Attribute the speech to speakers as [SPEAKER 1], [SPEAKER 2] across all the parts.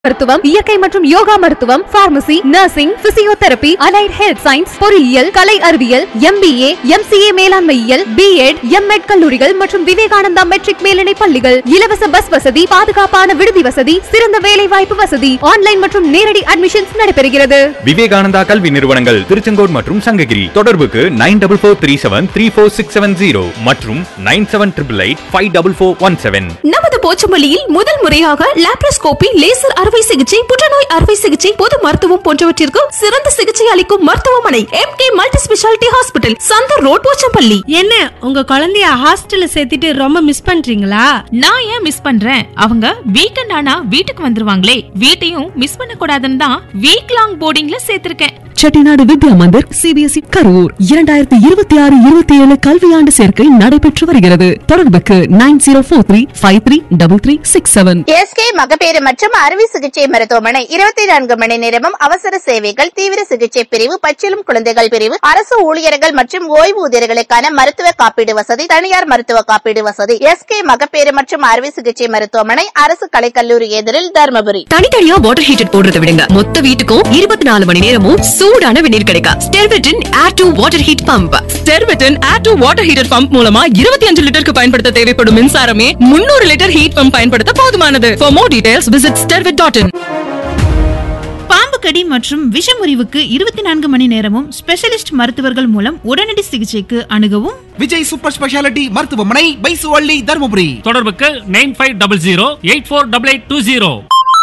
[SPEAKER 1] மருத்துவம் இயற்கை மற்றும் யோகா மருத்துவம் pharmacy nursing physiotherapy allied health science பொறியியல் கலை அறிவியல் எம்பிஏ எம்சிஏ மேலாண்மையியல் பிஎட் எம்எட் கல்லூரிகள் மற்றும் விவேகானந்தா மெட்ரிக் மேல்நிலை பள்ளிகள் இலவச பஸ் வசதி பாதுகாப்பான விடுதி வசதி சிறந்த வேலை வாய்ப்பு வசதி ஆன்லைன் மற்றும் நேரடி அட்மிஷன்ஸ் நடைபெறுகிறது
[SPEAKER 2] விவேகானந்தா கல்வி நிறுவனங்கள் திருச்செங்கோடு மற்றும் சங்ககிரி தொடர்புக்கு nine double four three seven three four six seven zero மற்றும் nine seven triple eight five double four one seven
[SPEAKER 3] நமது போச்சமல்லியில் முதல் முறையாக லாப்ரோஸ்கோபி லேசர் அறுவை சிகிச்சை புற்றுநோய் அறுவை சிகிச்சை பொது மருத்துவம் போன்றவற்றிற்கு சிறந்த சிகிச்சை அளிக்கும் மருத்துவமனை M K multi speciality hospital Chandar road Pochampalli
[SPEAKER 4] என்ன உங்க குழந்தைய ஹாஸ்டல்ல சேர்த்துட்டு ரொம்ப மிஸ் பண்றீங்களா
[SPEAKER 5] நான் ஏன் மிஸ் பண்றேன் அவங்க வீக்கெண்ட் ஆனா வீட்டுக்கு வந்துருவாங்களே வீட்டையும் மிஸ் பண்ண கூடாதுன்னு தான் வீக் லாங் போர்டிங்ல சேர்த்திருக்கேன்
[SPEAKER 6] செட்டிநாடு வித்யா மந்திர் சிபிஎஸ்இ கரூர் இரண்டாயிரத்தி இருபத்தி ஆறு இருபத்தி ஏழு கல்வியாண்டு சேர்க்கை நடைபெற்று வருகிறது தொடர்புக்கு nine zero four three five three double three six seven
[SPEAKER 7] SK மகப்பேறு மற்றும் அறுவை சிகிச்சை மருத்துவமனை இருபத்தி நான்கு மணி நேரமும் அவசர சேவைகள் தீவிர சிகிச்சை பிரிவு பச்சிலும் குழந்தைகள் பிரிவு அரசு ஊழியர்கள் மற்றும் ஓய்வூதியர்களுக்கான மருத்துவ காப்பீடு வசதி தனியார் மருத்துவ காப்பீடு வசதி எஸ்கே மகப்பேறு மற்றும் அறுவை சிகிச்சை மருத்துவமனை அரசு கலைக்கல்லூரி எதிரில் தருமபுரி
[SPEAKER 3] தனித்தனியா வாட்டர் ஹீட்டர் போடுறத விடுங்க மொத்த வீட்டுக்கும் இருபத்தி நாலு மணி நேரமும் சூடான வெந்நீர் கிடைக்கும் ஸ்டெர்வெட்டின் air to water heat pump ஸ்டெர்வெட்டின் air to water heater pump மூலமா இருபத்தி அஞ்சு லிட்டருக்கு பயன்படுத்த தேவைப்படும் மின்சாரமே முன்னூறு லிட்டர் ஹீட் பம்ப் பயன்படுத்த போதுமானது for more details visit Sterwet dot in
[SPEAKER 4] பாம்பு கடி மற்றும் விஷமுறிவுக்கு இருபத்தி நான்கு மணி நேரமும் ஸ்பெஷலிஸ்ட் மருத்துவர்கள் மூலம் உடனடி சிகிச்சைக்கு அணுகவும்
[SPEAKER 8] விஜய் சூப்பர் ஸ்பெஷாலிட்டி மருத்துவமனை பைசுவள்ளி தருமபுரி
[SPEAKER 9] தொடர்புக்கு nine five double zero eight four double eight two zero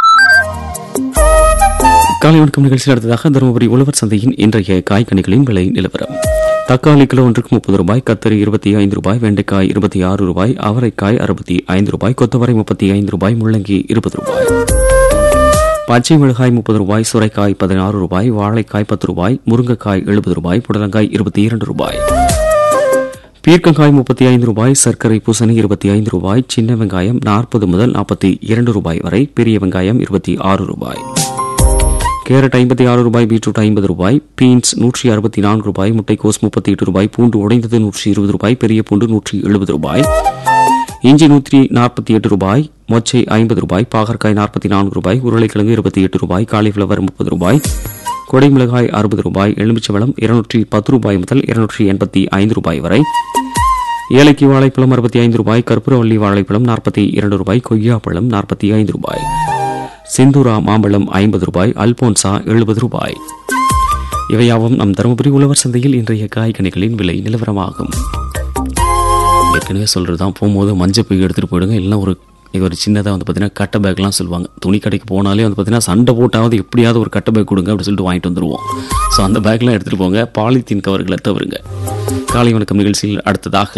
[SPEAKER 10] காலை வணக்கம் நிகழ்ச்சியில் அடுத்ததாக தருமபுரி உழவர் சந்தையின் இன்றைய காய்கனிகளின் விலை நிலவரம் தக்காளி கிலோ ஒன்றுக்கு முப்பது ரூபாய் கத்தரி இருபத்தி ஐந்து ரூபாய் வெண்டைக்காய் இருபத்தி ஆறு ரூபாய் அவரைக்காய் அறுபத்தி ஐந்து ரூபாய் கொத்தவரை முப்பத்தி ஐந்து ரூபாய் முள்ளங்கி இருபது ரூபாய் பச்சை மிளகாய் முப்பது ரூபாய் சுரைக்காய் பதினாறு ரூபாய் வாழைக்காய் பத்து ரூபாய் முருங்கைக்காய் எழுபது ரூபாய் புடலங்காய் இருபத்தி இரண்டு ரூபாய் பீர்க்கங்காய் முப்பத்தி ஐந்து ரூபாய் சர்க்கரை பூசணி இருபத்தி ஐந்து ரூபாய் சின்ன வெங்காயம் நாற்பது முதல் நாற்பத்தி இரண்டு ரூபாய் வரை பெரிய வெங்காயம் இருபத்தி ஆறு ரூபாய் கேரட் ஐம்பத்தி ஆறு ரூபாய் பீட்ரூட் ஐம்பது ரூபாய் பீன்ஸ் நூற்றி அறுபத்தி நான்கு ரூபாய் முட்டைக்கோஸ் முப்பத்தி எட்டு ரூபாய் பூண்டு உடைந்தது நூற்றி இருபது ரூபாய் பெரிய பூண்டு நூற்றி எழுபது ரூபாய் இஞ்சி நூற்றி நாற்பத்தி எட்டு ரூபாய் மொச்சை ஐம்பது ரூபாய் பாகற்காய் நாற்பத்தி நான்கு ரூபாய் உருளைக்கிழங்கு இருபத்தி எட்டு ரூபாய் காலிஃப்ளவர் முப்பது ரூபாய் கொடை மிளகாய் அறுபது ரூபாய் எலுமிச்சம்பழம் இருநூற்றி பத்து ரூபாய் முதல் இருநூற்றி எண்பத்தி ஐந்து ரூபாய் வரை ஏலைக்கு வாழைப்பழம் அறுபத்தி ஐந்து ரூபாய் கற்பூரவள்ளி வாழைப்பழம் நாற்பத்தி இரண்டு ரூபாய் கொய்யாப்பழம் நாற்பத்தி ஐந்து ரூபாய் சிந்தூரா மாம்பழம் ஐம்பது ரூபாய் அல்போன்சா எழுபது ரூபாய் இவையாவும் நம் தருமபுரி உழவர் சந்தையில் இன்றைய காய்கனிகளின் விலை நிலவரமாகும் ஏற்கனவே சொல்கிறது தான் போகும்போது மஞ்சள் பை எடுத்துகிட்டு போயிடுங்க இல்லைன்னா ஒரு இது ஒரு சின்னதாக வந்து பார்த்தீங்கன்னா கட்டை பேக்லாம் சொல்லுவாங்க துணி கடைக்கு போனாலே வந்து பார்த்தீங்கன்னா சண்டை போட்டாவது எப்படியாவது ஒரு கட்டை பேக் கொடுங்க அப்படின்னு சொல்லிட்டு வாங்கிட்டு வந்துடுவோம் ஸோ அந்த பேக்லாம் எடுத்துகிட்டு போங்க பாலித்தீன் கவர்களை தவிருங்க காலை வணக்கம் நிகழ்ச்சியில் அடுத்ததாக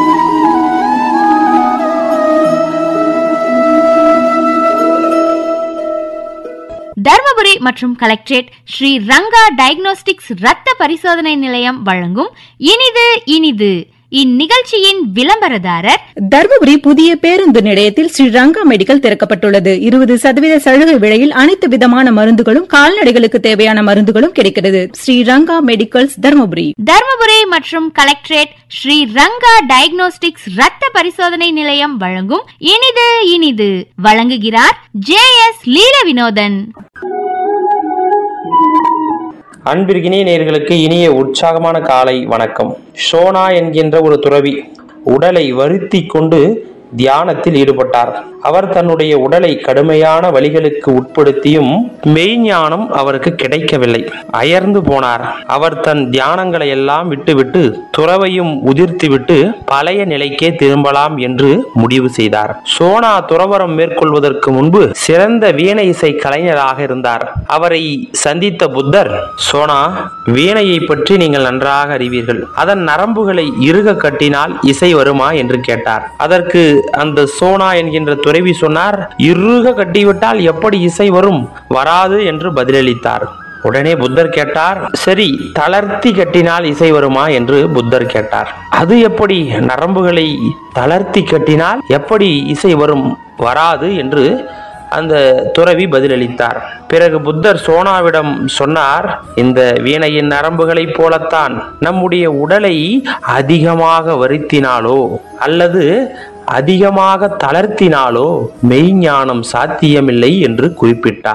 [SPEAKER 11] தர்மபுரி மற்றும் கலெக்டரேட் ஸ்ரீ ரங்கா டயக்னோஸ்டிக்ஸ் ரத்த பரிசோதனை நிலையம் வழங்கும் இனிது இனிது இந்நிகழ்ச்சியின் விளம்பரதாரர்
[SPEAKER 12] தர்மபுரி புதிய பேருந்து நிலையத்தில் ஸ்ரீ ரங்கா மெடிக்கல் திறக்கப்பட்டுள்ளது இருபது சதவீத சலுகை விலையில் அனைத்து விதமான மருந்துகளும் கால்நடைகளுக்கு தேவையான மருந்துகளும் கிடைக்கிறது ஸ்ரீ ரங்கா மெடிக்கல்ஸ் தர்மபுரி
[SPEAKER 11] தர்மபுரி மற்றும் கலெக்டரேட் ஸ்ரீ ரங்கா டயக்னோஸ்டிக்ஸ் ரத்த பரிசோதனை நிலையம் வழங்கும் இனிது இனிது வழங்குகிறார் ஜே எஸ் லீல வினோதன்
[SPEAKER 13] அன்பிற்கினிய நேர்களுக்கு இனிய உற்சாகமான காலை வணக்கம் ஷோனா என்கின்ற ஒரு துறவி உடலை வருத்தி கொண்டு தியானத்தில் ஈடுபட்டார் அவர் தன்னுடைய உடலை கடுமையான வழிகளுக்கு உட்படுத்தியும் மெய்ஞானம் அவருக்கு கிடைக்கவில்லை அயர்ந்து போனார் அவர் தன் தியானங்களை எல்லாம் விட்டுவிட்டு துறவையும் உதிர்த்துவிட்டு பழைய நிலைக்கே திரும்பலாம் என்று முடிவு செய்தார் சோனா துறவரம் மேற்கொள்வதற்கு முன்பு சிறந்த வீணை இசை கலைஞராக இருந்தார் அவரை சந்தித்த புத்தர் சோனா வீணையை பற்றி நீங்கள் நன்றாக அறிவீர்கள் அதன் நரம்புகளை இறுக கட்டினால் இசை வருமா என்று கேட்டார் அதற்கு அந்த சோனா என்கின்ற துறவி சொன்னார் இறுக கட்டிவிட்டால் எப்படி இசை வரும் வராது என்று பதிலளித்தார் உடனே புத்தர் கேட்டார் சரி தளர்த்தி கட்டினால் இசை வருமா என்று புத்தர் கேட்டார் அது எப்படி நரம்புகளை தளர்த்தி கட்டினால் எப்படி இசை வரும் வராது என்று அந்த துறவி பதிலளித்தார் பிறகு புத்தர் சோனாவிடம் சொன்னார் இந்த வீணையின் நரம்புகளைப் போலத்தான் நம்முடைய உடலை அதிகமாக வருத்தினாலோ அல்லது அதிகமாக தளர்த்தினாலோ மெய்ஞானம் சாத்தியமில்லை என்று குறிப்பிட்டார்